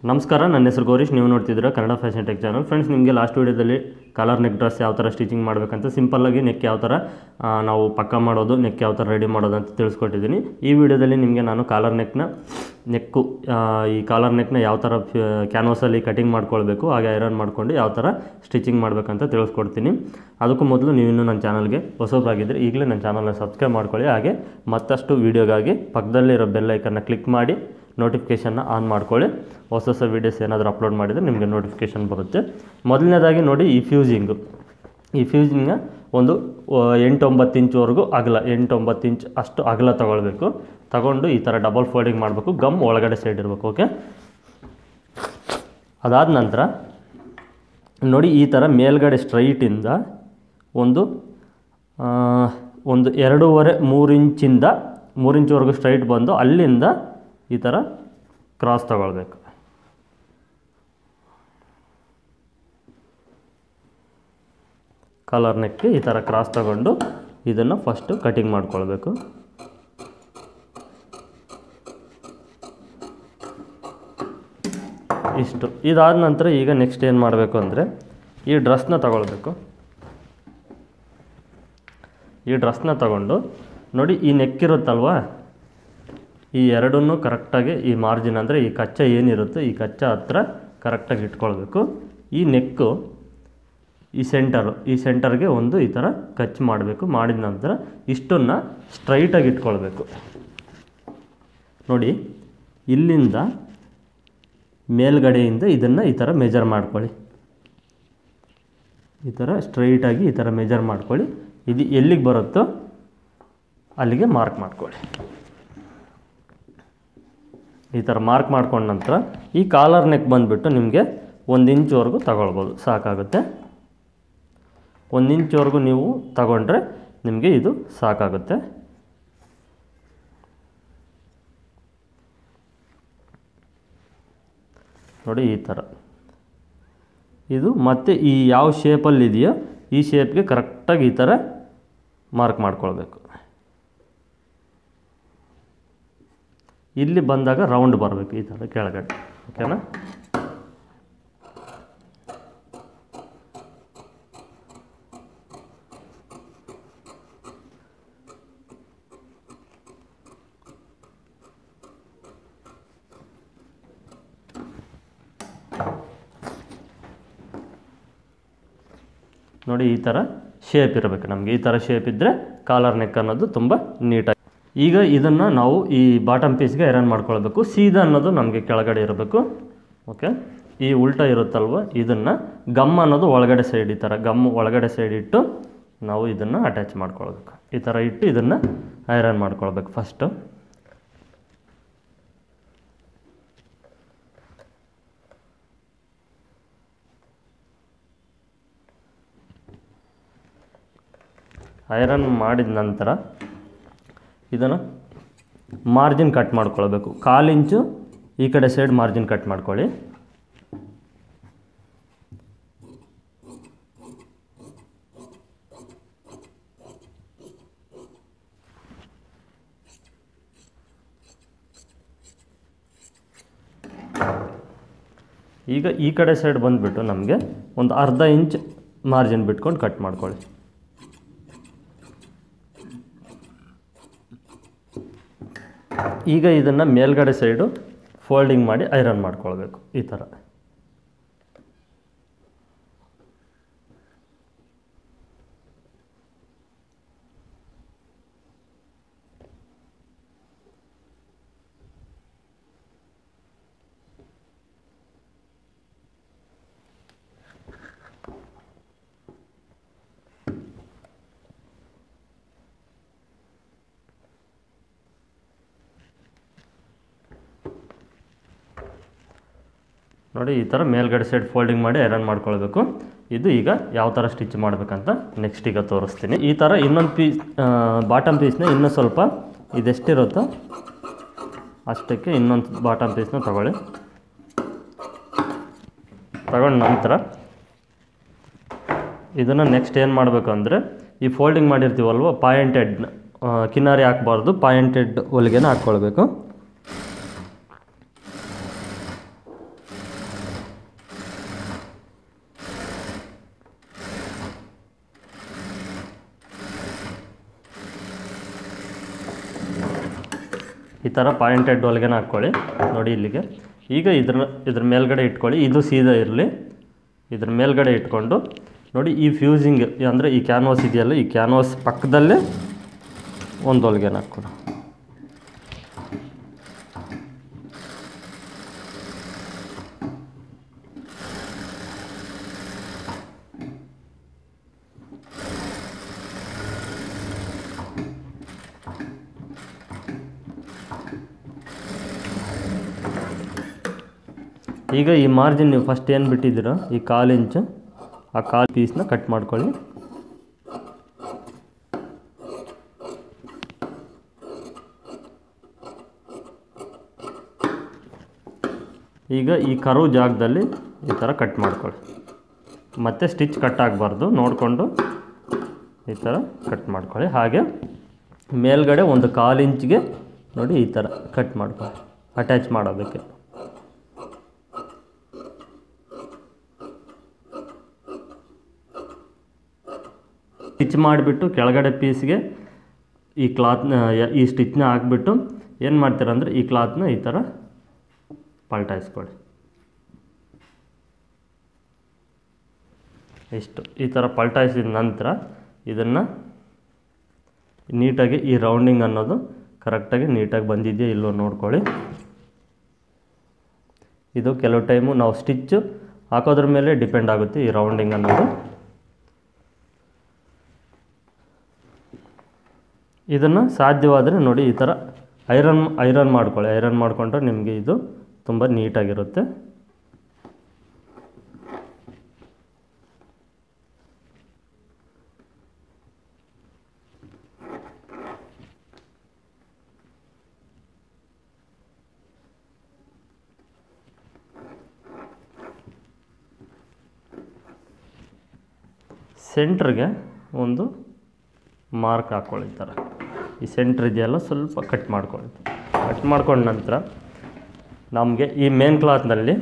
ನಮಸ್ಕಾರ ನನ್ನ ಹೆಸರು ಗೌರೀಶ್ ನೀವು ನೋಡ್ತಿದ್ದೀರಾ Kannada fashion tech channel friends ನಿಮಗೆ ಲಾಸ್ಟ್ ವೀಡಿಯೋದಲ್ಲಿ ಕಾಲರ್ ನೆಕ್ ಡ್ರೆಸ್ ಯಾವ ಥರ ಸ್ಟಿಚಿಂಗ್ ಮಾಡಬೇಕಂತ ಸಿಂಪಲ್ಲಾಗಿ ನೆಕ್ ಯಾವ ಥರ ಆ, ನಾವು ಪಕ್ಕ ಮಾಡೋದು ನೆಕ್ ಯಾವ ಥರ ರೆಡಿ ಮಾಡೋದು ಅಂತ ತಿಳಿಸ್ಕೊಟ್ಟಿದ್ದೀನಿ ಈ ವಿಡಿಯೋದಲ್ಲಿ ನಿಮಗೆ ನಾನು ಕಾಲರ್ ನೆಕ್ನ ನೆಕ್ಕು ಆ, ಈ ಕಾಲರ್ ನೆಕ್ನ ಯಾವ ಥರ ಕ್ಯಾನ್ವಾಸಲ್ಲಿ ಕಟಿಂಗ್ ಮಾಡ್ಕೊಳ್ಬೇಕು ಹಾಗೆ ಐರನ್ ಮಾಡ್ಕೊಂಡು ಯಾವ ಥರ ಸ್ಟಿಚಿಂಗ್ ಮಾಡಬೇಕಂತ ತಿಳಿಸ್ಕೊಡ್ತೀನಿ ಅದಕ್ಕೂ ಮೊದಲು ನೀವು ಇನ್ನೂ ನನ್ನ ಚಾನಲ್ಗೆ ಹೊಸಬ್ರಾಗಿದ್ದರೆ ಈಗಲೇ ನನ್ನ ಚಾನಲ್ನ ಸಬ್ಸ್ಕ್ರೈಬ್ ಮಾಡ್ಕೊಳ್ಳಿ ಹಾಗೆ ಮತ್ತಷ್ಟು ವೀಡಿಯೋಗಾಗಿ ಪಕ್ಕದಲ್ಲಿರೋ ಬೆಲ್ ಐಕನ್ನ ಕ್ಲಿಕ್ ಮಾಡಿ ನೋಟಿಫಿಕೇಷನ್ನ ಆನ್ ಮಾಡ್ಕೊಳ್ಳಿ ಹೊಸ ಹೊಸ ವೀಡಿಯೋಸ್ ಏನಾದರೂ ಅಪ್ಲೋಡ್ ಮಾಡಿದರೆ ನಿಮಗೆ ನೋಟಿಫಿಕೇಷನ್ ಬರುತ್ತೆ ಮೊದಲನೇದಾಗಿ ನೋಡಿ ಈ ಫ್ಯೂಸಿಂಗು ಈ ಫ್ಯೂಸಿಂಗ್ನ ಒಂದು ಆ, ಎಂಟು ಒಂಬತ್ತು ಇಂಚ್ವರೆಗೂ ಅಗಲ ಎಂಟು ಒಂಬತ್ತು ಇಂಚ್ ಅಷ್ಟು ಅಗಲ ತಗೊಳ್ಬೇಕು ತಗೊಂಡು ಈ ಥರ ಡಬಲ್ ಫೋಲ್ಡಿಂಗ್ ಮಾಡಬೇಕು ಗಮ್ ಒಳಗಡೆ ಸೈಡ್ ಇರಬೇಕು ಓಕೆ ಅದಾದ ನಂತರ ನೋಡಿ ಈ ಥರ ಮೇಲ್ಗಡೆ ಸ್ಟ್ರೈಟಿಂದ ಒಂದು ಆ, ಒಂದು ಎರಡೂವರೆ ಮೂರು ಇಂಚಿಂದ ಮೂರು ಇಂಚ್ವರೆಗೂ ಸ್ಟ್ರೈಟ್ ಬಂದು ಅಲ್ಲಿಂದ ಈ ಥರ ಕ್ರಾಸ್ ತಗೊಳ್ಬೇಕು ಕಾಲರ್ ನೆಕ್ಗೆ ಈ ಥರ ಕ್ರಾಸ್ ತಗೊಂಡು ಇದನ್ನು ಫಸ್ಟು ಕಟಿಂಗ್ ಮಾಡ್ಕೊಳ್ಬೇಕು ಇಷ್ಟು ಇದಾದ ನಂತರ ಈಗ ನೆಕ್ಸ್ಟ್ ಏನು ಮಾಡಬೇಕು ಅಂದರೆ ಈ ಡ್ರೆಸ್ನ ತಗೊಳ್ಬೇಕು ಈ ಡ್ರೆಸ್ನ ತಗೊಂಡು ನೋಡಿ ಈ ನೆಕ್ ಇರುತ್ತಲ್ವಾ ಈ ಎರಡನ್ನೂ ಕರೆಕ್ಟಾಗಿ ಈ ಮಾರ್ಜಿನ್ ಅಂದರೆ ಈ ಕಚ್ಚ ಏನಿರುತ್ತೆ ಈ ಕಚ್ಚ ಹತ್ರ ಕರೆಕ್ಟಾಗಿ ಇಟ್ಕೊಳ್ಬೇಕು ಈ ನೆಕ್ಕು ಈ ಸೆಂಟರು ಈ ಸೆಂಟರ್ಗೆ ಒಂದು ಈ ಥರ ಕಚ್ ಮಾಡಬೇಕು ಮಾಡಿದ ನಂತರ ಇಷ್ಟನ್ನು ಸ್ಟ್ರೈಟಾಗಿ ಇಟ್ಕೊಳ್ಬೇಕು ನೋಡಿ ಇಲ್ಲಿಂದ ಮೇಲ್ಗಡೆಯಿಂದ ಇದನ್ನು ಈ ಥರ ಮೆಜರ್ ಮಾಡ್ಕೊಳ್ಳಿ ಈ ಥರ ಸ್ಟ್ರೈಟಾಗಿ ಈ ಥರ ಮೆಜರ್ ಮಾಡ್ಕೊಳ್ಳಿ ಇದು ಎಲ್ಲಿಗೆ ಬರುತ್ತೋ ಅಲ್ಲಿಗೆ ಮಾರ್ಕ್ ಮಾಡ್ಕೊಳ್ಳಿ ಈ ಥರ ಮಾರ್ಕ್ ಮಾಡ್ಕೊಂಡ ನಂತರ ಈ ಕಾಲರ್ ನೆಕ್ ಬಂದುಬಿಟ್ಟು ನಿಮಗೆ ಒಂದು ಇಂಚ್ವರೆಗೂ ತಗೊಳ್ಬೋದು ಸಾಕಾಗುತ್ತೆ ಒಂದು ಇಂಚ್ವರೆಗೂ ನೀವು ತಗೊಂಡ್ರೆ ನಿಮಗೆ ಇದು ಸಾಕಾಗುತ್ತೆ ನೋಡಿ ಈ ಥರ ಇದು ಮತ್ತೆ ಈ ಯಾವ ಶೇಪಲ್ಲಿ ಇದೆಯೋ ಈ ಶೇಪ್ಗೆ ಕರೆಕ್ಟಾಗಿ ಈ ಥರ ಮಾರ್ಕ್ ಮಾಡ್ಕೊಳ್ಬೇಕು ಇಲ್ಲಿ ಬಂದಾಗ ರೌಂಡ್ ಬರಬೇಕು ಈ ಥರ ಕೆಳಗಡೆ ಓಕೆನಾ ನೋಡಿ ಈ ಥರ ಶೇಪ್ ಇರಬೇಕು ನಮಗೆ ಈ ಥರ ಶೇಪ್ ಇದ್ದರೆ ಕಾಲರ್ ನೆಕ್ ಅನ್ನೋದು ತುಂಬ ನೀಟಾಗಿ ಈಗ ಇದನ್ನು ನಾವು ಈ ಬಾಟಮ್ ಪೀಸ್ಗೆ ಐರನ್ ಮಾಡ್ಕೊಳ್ಬೇಕು ಸೀದಾ ಅನ್ನೋದು ನಮಗೆ ಕೆಳಗಡೆ ಇರಬೇಕು ಓಕೆ ಈ ಉಲ್ಟಾ ಇರುತ್ತಲ್ವ ಇದನ್ನು ಗಮ್ ಅನ್ನೋದು ಒಳಗಡೆ ಸೈಡ್ ಈ ಥರ ಗಮ್ ಒಳಗಡೆ ಸೈಡ್ ಇಟ್ಟು ನಾವು ಇದನ್ನು ಅಟ್ಯಾಚ್ ಮಾಡ್ಕೊಳ್ಬೇಕು ಈ ಥರ ಇಟ್ಟು ಇದನ್ನು ಐರನ್ ಮಾಡ್ಕೊಳ್ಬೇಕು ಫಸ್ಟು ಐರನ್ ಮಾಡಿದ ನಂತರ ಇದನ್ನು ಮಾರ್ಜಿನ್ ಕಟ್ ಮಾಡ್ಕೊಳ್ಬೇಕು ಕಾಲು ಇಂಚು ಈ ಕಡೆ ಸೈಡ್ ಮಾರ್ಜಿನ್ ಕಟ್ ಮಾಡ್ಕೊಳ್ಳಿ ಈಗ ಈ ಕಡೆ ಸೈಡ್ ಬಂದುಬಿಟ್ಟು ನಮಗೆ ಒಂದು ಅರ್ಧ ಇಂಚ್ ಮಾರ್ಜಿನ್ ಬಿಟ್ಕೊಂಡು ಕಟ್ ಮಾಡ್ಕೊಳ್ಳಿ ಈಗ ಇದನ್ನು ಮೇಲ್ಗಡೆ ಸೈಡು ಫೋಲ್ಡಿಂಗ್ ಮಾಡಿ ಐರನ್ ಮಾಡ್ಕೊಳ್ಬೇಕು ಈ ಥರ ನೋಡಿ ಈ ಥರ ಮೇಲ್ಗಡೆ ಸೈಡ್ ಫೋಲ್ಡಿಂಗ್ ಮಾಡಿ ಐರನ್ ಮಾಡ್ಕೊಳ್ಬೇಕು ಇದು ಈಗ ಯಾವ ಥರ ಸ್ಟಿಚ್ ಮಾಡಬೇಕಂತ ನೆಕ್ಸ್ಟ್ ಈಗ ತೋರಿಸ್ತೀನಿ ಈ ಥರ ಇನ್ನೊಂದು ಪೀಸ್ ಬಾಟಮ್ ಪೀಸ್ನ ಇನ್ನೂ ಸ್ವಲ್ಪ ಇದೆಷ್ಟಿರುತ್ತೋ ಅಷ್ಟಕ್ಕೆ ಇನ್ನೊಂದು ಬಾಟಮ್ ಪೀಸ್ನ ತಗೊಳ್ಳಿ ತಗೊಂಡ ನಂತರ ಇದನ್ನು ನೆಕ್ಸ್ಟ್ ಏನು ಮಾಡಬೇಕು ಅಂದರೆ ಈ ಫೋಲ್ಡಿಂಗ್ ಮಾಡಿರ್ತೀವಲ್ವ ಪಾಯಿಂಟೆಡ್ ಕಿನಾರಿ ಹಾಕ್ಬಾರ್ದು ಪಾಯಿಂಟೆಡ್ ಹೊಲಿಗೆನ ಹಾಕ್ಕೊಳ್ಬೇಕು ಈ ಥರ ಪಾಯಿಂಟೆಡ್ ಹೊಲಿಗೆನ ಹಾಕ್ಕೊಳ್ಳಿ ನೋಡಿ ಇಲ್ಲಿಗೆ ಈಗ ಇದ್ರ ಇದ್ರ ಮೇಲ್ಗಡೆ ಇಟ್ಕೊಳ್ಳಿ ಇದು ಸೀದಾ ಇರಲಿ ಇದ್ರ ಮೇಲ್ಗಡೆ ಇಟ್ಕೊಂಡು ನೋಡಿ ಈ ಫ್ಯೂಸಿಂಗ್ ಅಂದರೆ ಈ ಕ್ಯಾನ್ವಾಸ್ ಇದೆಯಲ್ಲ ಈ ಕ್ಯಾನ್ವಾಸ್ ಪಕ್ಕದಲ್ಲೇ ಒಂದು ಹೊಲಿಗೆನ ಹಾಕ್ಕೊಡಿ ಈಗ ಈ ಮಾರ್ಜಿನ್ ನೀವು ಫಸ್ಟ್ ಏನು ಬಿಟ್ಟಿದ್ದೀರೋ ಈ ಕಾಲು ಇಂಚು ಆ ಕಾಲು ಪೀಸ್ನ ಕಟ್ ಮಾಡ್ಕೊಳ್ಳಿ ಈಗ ಈ ಕರು ಜಾಗದಲ್ಲಿ ಈ ಥರ ಕಟ್ ಮಾಡ್ಕೊಳ್ಳಿ ಮತ್ತೆ ಸ್ಟಿಚ್ ಕಟ್ ಆಗಬಾರ್ದು ನೋಡಿಕೊಂಡು ಈ ಥರ ಕಟ್ ಮಾಡ್ಕೊಳ್ಳಿ ಹಾಗೆ ಮೇಲ್ಗಡೆ ಒಂದು ಕಾಲು ಇಂಚಿಗೆ ನೋಡಿ ಈ ಥರ ಕಟ್ ಮಾಡ್ಕೊಳ್ಳಿ ಅಟ್ಯಾಚ್ ಮಾಡೋದಕ್ಕೆ ಸ್ಟಿಚ್ ಮಾಡಿಬಿಟ್ಟು ಕೆಳಗಡೆ ಪೀಸ್ಗೆ ಈ ಕ್ಲಾತ್ನ ಈ ಸ್ಟಿಚ್ನ ಹಾಕ್ಬಿಟ್ಟು ಏನು ಮಾಡ್ತೀರ ಅಂದರೆ ಈ ಕ್ಲಾತ್ನ ಈ ಥರ ಪಲ್ಟಾಯಿಸ್ಕೊಳ್ಳಿ ಇಷ್ಟು ಈ ಥರ ಪಲ್ಟಾಯಿಸಿದ ನಂತರ ಇದನ್ನು ನೀಟಾಗಿ ಈ ರೌಂಡಿಂಗ್ ಅನ್ನೋದು ಕರೆಕ್ಟಾಗಿ ನೀಟಾಗಿ ಬಂದಿದೆಯಾ ಇಲ್ಲೋ ನೋಡ್ಕೊಳ್ಳಿ ಇದು ಕೆಲವು ಟೈಮು ನಾವು ಸ್ಟಿಚ್ಚು ಹಾಕೋದ್ರ ಮೇಲೆ ಡಿಪೆಂಡ್ ಆಗುತ್ತೆ ಈ ರೌಂಡಿಂಗ್ ಅನ್ನೋದು ಇದನ್ನು ಸಾಧ್ಯವಾದರೆ ನೋಡಿ ಈ ಥರ ಐರನ್ ಐರನ್ ಮಾಡ್ಕೊಳ್ಳಿ ಐರನ್ ಮಾಡಿಕೊಂಡ್ರೆ ನಿಮಗೆ ಇದು ತುಂಬ ನೀಟಾಗಿರುತ್ತೆ ಸೆಂಟ್ರಿಗೆ ಒಂದು ಮಾರ್ಕ್ ಹಾಕ್ಕೊಳ್ಳಿ ಈ ಥರ ಈ ಸೆಂಟ್ರ್ ಇದೆಯಲ್ಲ ಸ್ವಲ್ಪ ಕಟ್ ಮಾಡ್ಕೊಳ್ಳಿ ಕಟ್ ಮಾಡ್ಕೊಂಡ ನಂತರ ನಮಗೆ ಈ ಮೇನ್ ಕ್ಲಾತ್ನಲ್ಲಿ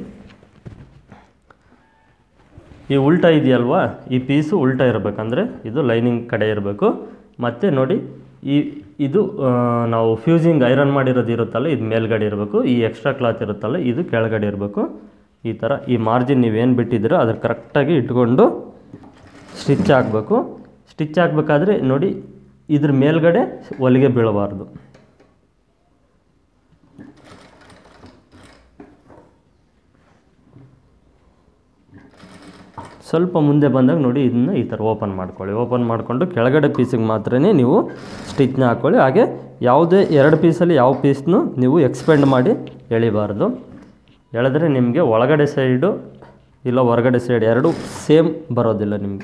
ಈ ಉಲ್ಟಾ ಇದೆಯಲ್ವಾ ಈ ಪೀಸು ಉಲ್ಟಾ ಇರಬೇಕಂದ್ರೆ ಇದು ಲೈನಿಂಗ್ ಕಡೆ ಇರಬೇಕು ಮತ್ತು ನೋಡಿ ಈ ಇದು ಆ, ನಾವು ಫ್ಯೂಸಿಂಗ್ ಐರನ್ ಮಾಡಿರೋದು ಇರುತ್ತಲ್ಲ ಇದು ಮೇಲ್ಗಡೆ ಇರಬೇಕು ಈ ಎಕ್ಸ್ಟ್ರಾ ಕ್ಲಾತ್ ಇರುತ್ತಲ್ಲ ಇದು ಕೆಳಗಡೆ ಇರಬೇಕು ಈ ಥರ ಈ ಮಾರ್ಜಿನ್ ನೀವೇನು ಬಿಟ್ಟಿದ್ದೀರೋ ಅದ್ರ ಕರೆಕ್ಟಾಗಿ ಇಟ್ಕೊಂಡು ಸ್ಟಿಚ್ ಹಾಕಬೇಕು ಸ್ಟಿಚ್ ಹಾಕ್ಬೇಕಾದ್ರೆ ನೋಡಿ ಇದ್ರ ಮೇಲ್ಗಡೆ ಹೊಲಿಗೆ ಬೀಳಬಾರ್ದು ಸ್ವಲ್ಪ ಮುಂದೆ ಬಂದಾಗ ನೋಡಿ ಇದನ್ನ ಈ ಥರ ಓಪನ್ ಮಾಡ್ಕೊಳ್ಳಿ ಓಪನ್ ಮಾಡಿಕೊಂಡು ಕೆಳಗಡೆ ಪೀಸಿಗೆ ಮಾತ್ರ ನೀವು ಸ್ಟಿಚ್ನ ಹಾಕ್ಕೊಳ್ಳಿ ಹಾಗೆ ಯಾವುದೇ ಎರಡು ಪೀಸಲ್ಲಿ ಯಾವ ಪೀಸ್ನು ನೀವು ಎಕ್ಸ್ಪೆಂಡ್ ಮಾಡಿ ಎಳಿಬಾರ್ದು ಎಳೆದ್ರೆ ನಿಮಗೆ ಒಳಗಡೆ ಸೈಡು ಇಲ್ಲ ಹೊರಗಡೆ ಸೈಡ್ ಎರಡು ಸೇಮ್ ಬರೋದಿಲ್ಲ ನಿಮಗೆ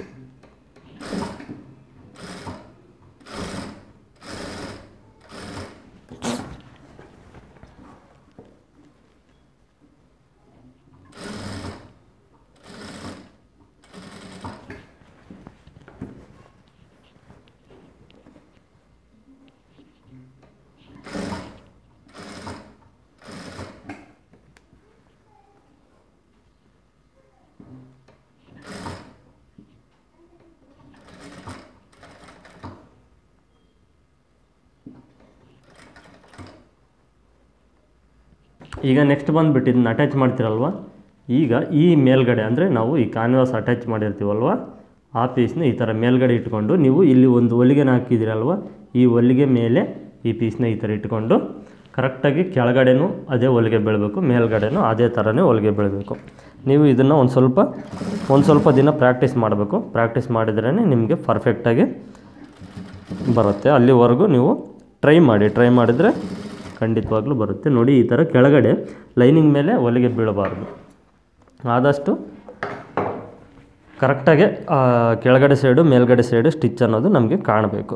ಈಗ ನೆಕ್ಸ್ಟ್ ಬಂದುಬಿಟ್ಟು ಇದನ್ನ ಅಟ್ಯಾಚ್ ಮಾಡ್ತಿರಲ್ವ ಈಗ ಈ ಮೇಲ್ಗಡೆ ಅಂದರೆ ನಾವು ಈ ಕ್ಯಾನ್ವಾಸ್ ಅಟ್ಯಾಚ್ ಮಾಡಿರ್ತೀವಲ್ವ ಆ ಪೀಸ್ನ ಈ ಥರ ಮೇಲ್ಗಡೆ ಇಟ್ಕೊಂಡು ನೀವು ಇಲ್ಲಿ ಒಂದು ಹೊಲಿಗೆನ ಹಾಕಿದ್ದೀರಲ್ವ ಈ ಹೊಲಿಗೆ ಮೇಲೆ ಈ ಪೀಸ್ನ ಈ ಥರ ಇಟ್ಕೊಂಡು ಕರೆಕ್ಟಾಗಿ ಕೆಳಗಡೆನೂ ಅದೇ ಹೊಲಿಗೆ ಬೀಳಬೇಕು ಮೇಲ್ಗಡೆನೂ ಅದೇ ಥರನೇ ಹೊಲಿಗೆ ಬೀಳಬೇಕು ನೀವು ಇದನ್ನು ಒಂದು ಸ್ವಲ್ಪ ಒಂದು ಸ್ವಲ್ಪ ದಿನ ಪ್ರಾಕ್ಟೀಸ್ ಮಾಡಬೇಕು ಪ್ರಾಕ್ಟೀಸ್ ಮಾಡಿದ್ರೇ ನಿಮಗೆ ಪರ್ಫೆಕ್ಟಾಗಿ ಬರುತ್ತೆ ಅಲ್ಲಿವರೆಗೂ ನೀವು ಟ್ರೈ ಮಾಡಿ ಟ್ರೈ ಮಾಡಿದರೆ ಖಂಡಿತವಾಗ್ಲೂ ಬರುತ್ತೆ ನೋಡಿ ಈ ಥರ ಕೆಳಗಡೆ ಲೈನಿಂಗ್ ಮೇಲೆ ಹೊಲಿಗೆ ಬೀಳಬಾರ್ದು ಆದಷ್ಟು ಕರೆಕ್ಟಾಗಿ ಆ, ಕೆಳಗಡೆ ಸೈಡು ಮೇಲ್ಗಡೆ ಸೈಡು ಸ್ಟಿಚ್ ಅನ್ನೋದು ನಮಗೆ ಕಾಣಬೇಕು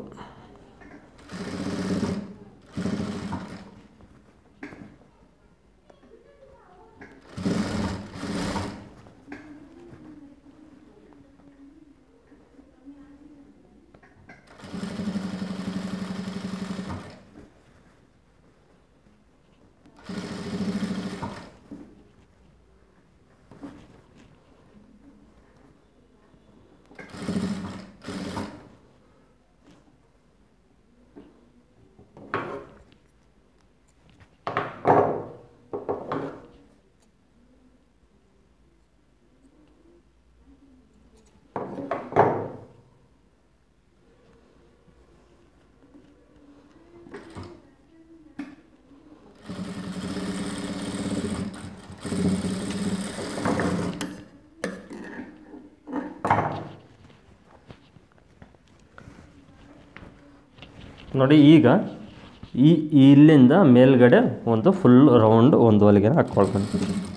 ನೋಡಿ ಈಗ ಈ ಇಲ್ಲಿಂದ ಮೇಲ್ಗಡೆ ಒಂದು ಫುಲ್ ರೌಂಡ್ ಒಂದು ಹೊಲಿಗೆನ ಹಾಕ್ಕೊಳ್ತಾನೆ